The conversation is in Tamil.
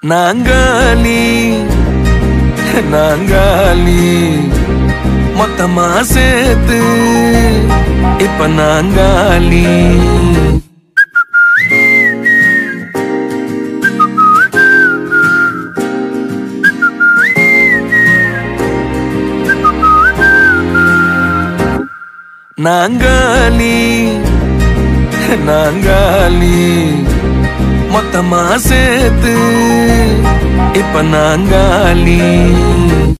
நாங்காலி நாங்காலி மொத்தமா சேர்த்து இப்ப நாங்காலி நாங்காலி நாங்காலி மொத்தமா சேர்த்து இப்ப நாங்காலி